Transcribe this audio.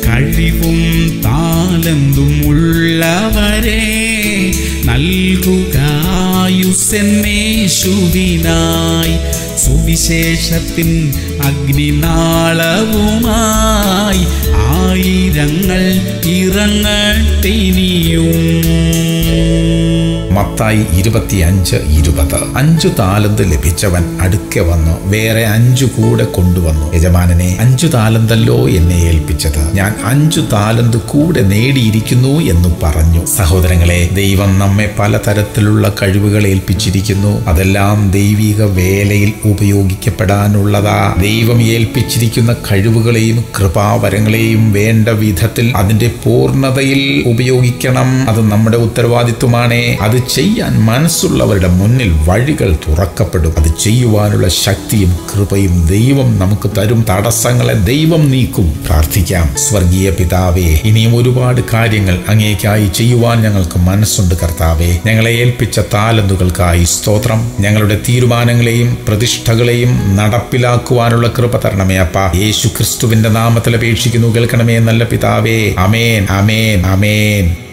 കഴിവും താലന്തും ഉള്ളവരെ നൽകുകായുസെന്നേശുവിനായി സുവിശേഷത്തിൻ അഗ്നിനാളവുമായി ആയിരങ്ങൾ ഇറങ്ങട്ടിനിയും മത്തായി ഇരുപത്തിയഞ്ച് ഇരുപത് അഞ്ചു താലന്ത് ലഭിച്ചവൻ അടുക്കെ വന്നു വേറെ അഞ്ചു കൂടെ കൊണ്ടുവന്നു യജമാനനെ അഞ്ചു താലന്തല്ലോ എന്നെ ഏൽപ്പിച്ചത് ഞാൻ അഞ്ചു താലന്ത് കൂടെ നേടിയിരിക്കുന്നു എന്ന് പറഞ്ഞു സഹോദരങ്ങളെ ദൈവം നമ്മെ പലതരത്തിലുള്ള കഴിവുകൾ ഏൽപ്പിച്ചിരിക്കുന്നു അതെല്ലാം ദൈവിക വേലയിൽ ഉപയോഗിക്കപ്പെടാനുള്ളതാ ദൈവം ഏൽപ്പിച്ചിരിക്കുന്ന കഴിവുകളെയും കൃപാവരങ്ങളെയും വേണ്ട വിധത്തിൽ അതിന്റെ പൂർണ്ണതയിൽ ഉപയോഗിക്കണം അത് നമ്മുടെ ഉത്തരവാദിത്വമാണ് അത് ചെയ്യാൻ മനസ്സുള്ളവരുടെ മുന്നിൽ വഴികൾ തുറക്കപ്പെടും അത് ചെയ്യുവാനുള്ള ശക്തിയും കൃപയും ദൈവം നമുക്ക് തരും തടസ്സങ്ങളെ ദൈവം നീക്കും പ്രാർത്ഥിക്കാം സ്വർഗീയ പിതാവേ ഇനിയും ഒരുപാട് കാര്യങ്ങൾ അങ്ങേക്കായി ചെയ്യുവാൻ ഞങ്ങൾക്ക് മനസ്സുണ്ട് കർത്താവേ ഞങ്ങളെ ഏൽപ്പിച്ച താലന്തുകൾക്കായി സ്തോത്രം ഞങ്ങളുടെ തീരുമാനങ്ങളെയും പ്രതിഷ്ഠകളെയും നടപ്പിലാക്കുവാനുള്ള കൃപ തരണമേ അപ്പ യേശു ക്രിസ്തുവിന്റെ നാമത്തിൽ അപേക്ഷിക്കുന്നു കേൾക്കണമേ നല്ല പിതാവേ അമേൻ അമേൻ അമേൻ